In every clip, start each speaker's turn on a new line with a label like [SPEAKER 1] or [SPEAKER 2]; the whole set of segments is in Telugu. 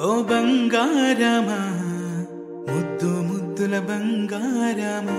[SPEAKER 1] ఓ బంగారమా ముద్దు ముద్దుల బంగారమా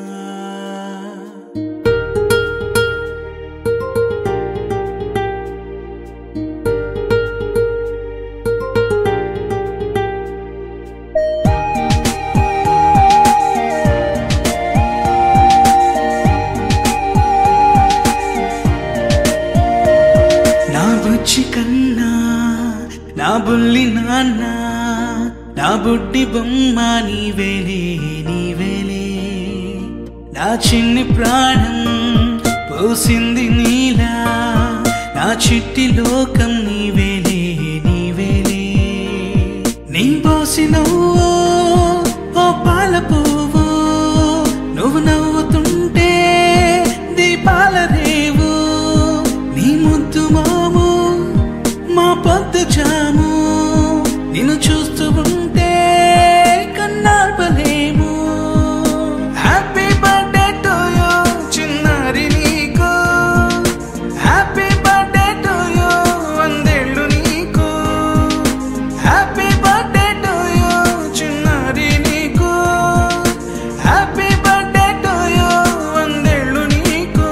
[SPEAKER 1] నా బుజ్జి కన్నా నా బుల్లి నాన్న నా బుడ్డి బొమ్మ నీవేలే నీవేలే నా చిన్ని ప్రాణం పోసింది నీలా నా చిట్టి లోకం నీవేలే నీవేలే నీ పోసినవో ఓ పాల పువ్వు నువ్వు నవ్వుతుంటే దీపాల రేవు నీ ముద్దు మాము మా పొద్దు జాము నిన్ను చూస్తూ ఉంటే కన్నార్పలేము హ్యాపీ బర్త్డే టు యూ చిన్నారి నీకు హ్యాపీ బర్త్డే టు యూ వందేళ్ళు నీకు హ్యాపీ బర్త్డే టు యూ చిన్నారి నీకు హ్యాపీ బర్త్డే టు యూ వందేళ్ళు నీకు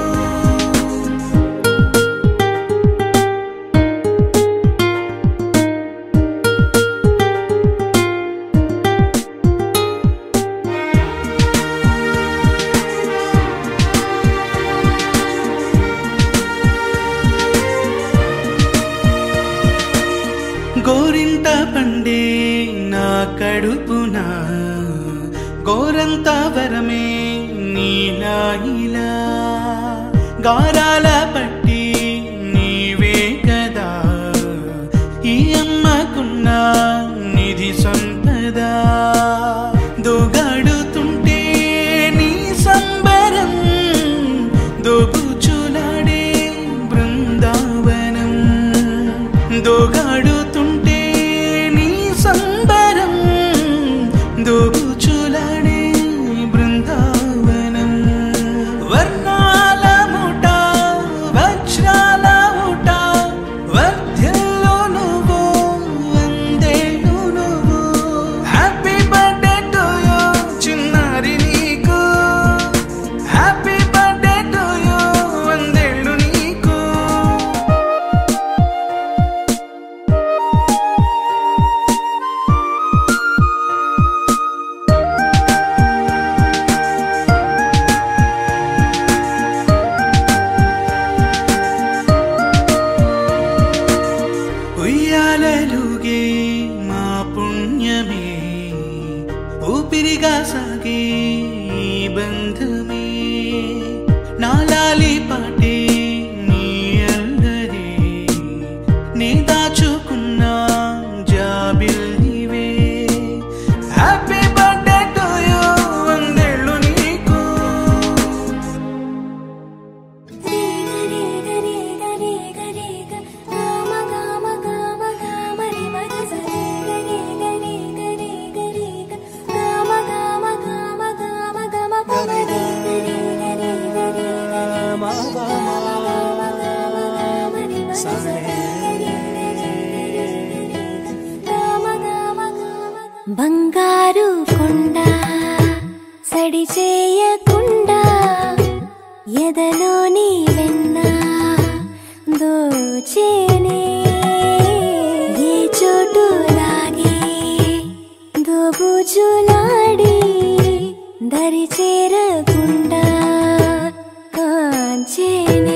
[SPEAKER 1] గోరింట పండే నా కడుపున గోరంత వరమే నీలా ఇలా గారాల పట్టి నీవే కదా ఈ అమ్మకున్న నిధి సంపద దోగాడుతుంటే నీ సంబరం దోబుచులాడే బృందావనం దోగాడుతుంటే నీ సంబరం దోబుచులాడే బృందావనం వర్ణాల ముఠ వజ్రాల ముఠ వర్ధ్యంలో నువ్వు వందేళ్ళు నువ్వు హ్యాపీ బర్త్డే టు యూ చిన్నారి నీకు హ్యాపీ బర్త్డే టు యూ వందేళ్ళు నీకు ఉయ్యాలలుగే మా పుణ్యమే ఊపిరిగా సాగే ఈ బంధమే నాలాలి పాటే నీ అల్లరే నే దాచుకున్న జాబిల్లివే హ్యాపీ బర్త్డే టు యూ వందేళ్ళు నీకు
[SPEAKER 2] బంగారు కొండ సడి చేయకుండా ఎదలోని వెన్న దోచేనే ఏ చోటు లాగే దోబుజులాడి దరి చేరకుండా కాంచేనే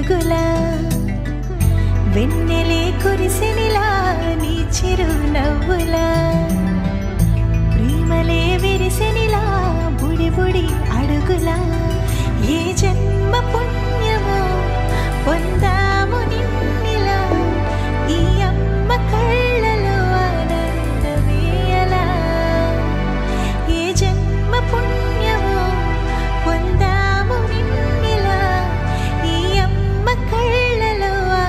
[SPEAKER 2] అడుగులా వెన్నెలే కురిసినిలా నీ చిరు నవ్వులా ప్రేమలే విరిసినిలా బుడి బుడి అడుగులా ఏ జన్మ పుణ్యమో పొందాము నిన్నిలా ఈ అమ్మ కళ్ళలో ఆనందమేయలా ఏ జన్మ పుణ్యమో పొందాము నిన్నిలా ఈ అమ్మ కళ్ళలో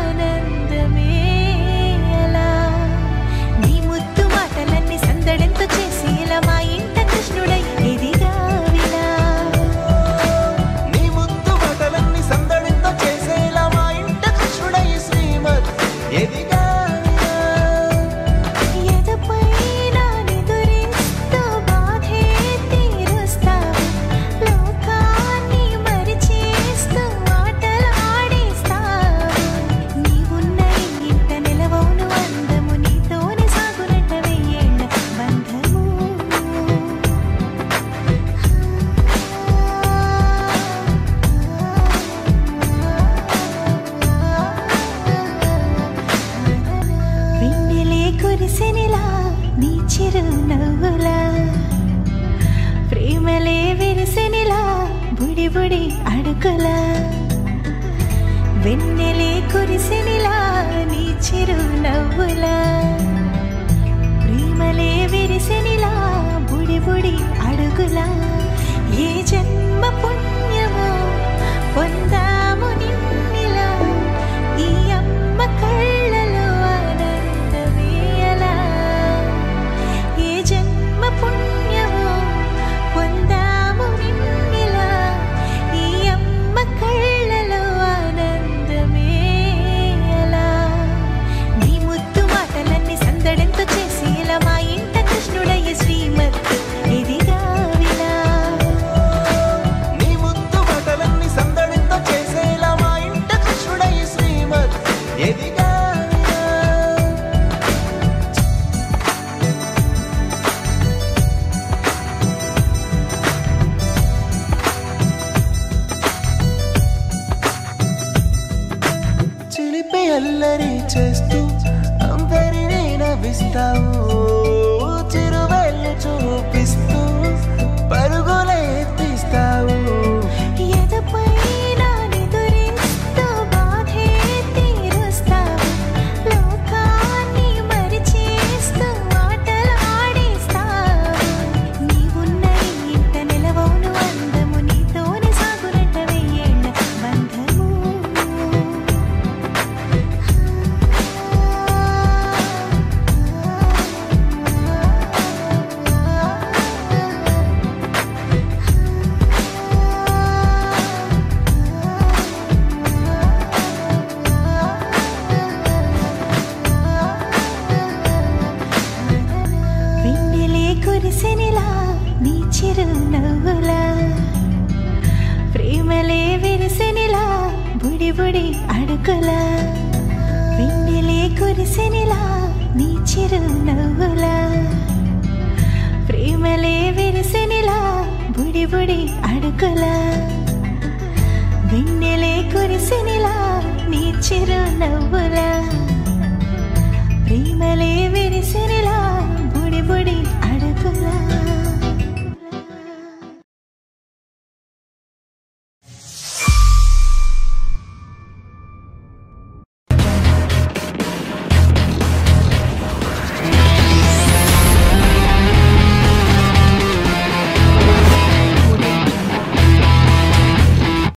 [SPEAKER 2] ఆనందమేయలా నీ ముద్దు మాటలన్నీ సందడెంతో చేసేలా మా ఇంట కృష్ణుడై ఎదిగావిలా
[SPEAKER 1] నీ ముద్దు మాటలన్నీ సందడితో చేసేలా మా ఇంట కృష్ణుడై శ్రీమద్ ఎదిగా
[SPEAKER 2] ఎదపైన నిదురిస్తూ బాధే తీరుస్తావు లోకాన్ని మరిచేస్తూ ఆటలాడేస్తావు నీవున్న ఈ ఇంట నిలవవును అందము నీతోనే సాగునట్ట వెయ్యేళ్ళ బంధము వెన్నెలే కురిసెనిలా నీ చిరు నవ్వులా ప్రేమలే విరిసెనిలా బుడి బుడి అడుగులా వెన్నెలే కురిసెనిలా నీ చిరు నవ్వులా ప్రేమలే విరిసెనిలా బుడి బుడి అడుగులా ఏ జన్మ పుణ్యమో పొందాము నిన్నిలా ఈ అమ్మ కళ్ళలో ఆనందమేయలా ఏ జన్మ పుణ్యమో పొందాము నిన్నిలా ఈ అమ్మ కళ్ళలో ఆనందమేయలా నీ ముద్దు మాటలన్నీ సందడెంతో చేసేలా మా ఇంట కృష్ణుడయ్య శ్రీమత్ ఇదిగా విలా
[SPEAKER 1] నీ ముద్దు మాటలన్నీ సందడితో చేసేలా మా ఇంట కృష్ణుడై శ్రీమద్ ఎదిగా చిలిపి అల్లరి చేస్తూ అందరినీ నవ్విస్తావు చిరువెల్లు చూపిస్తూ పరుగులే ఎత్తిస్తావు
[SPEAKER 2] ఎదపైన నిదురిస్తూ బాధే తీరుస్తావు లోకాన్ని మరిచేస్తూ ఆటలాడేస్తావు నీవున్న ఈ ఇంట నిలవవును అందము నీతోనే సాగునట్ట వెయ్యేళ్ళ బంధము వెన్నెలే కురిసెనిలా నీ చిరు నవ్వులా ప్రేమలే విరిసెనిలా బుడి బుడి అడుగులా వెన్నెలే కురిసెనిలా నీ చిరు నవ్వులా ప్రేమలే విరిసెనిలా బుడి బుడి అడుగులా వెన్నెలే కురిసెనిలా నీ చిరు నవ్వులా ప్రేమలే విరిసెని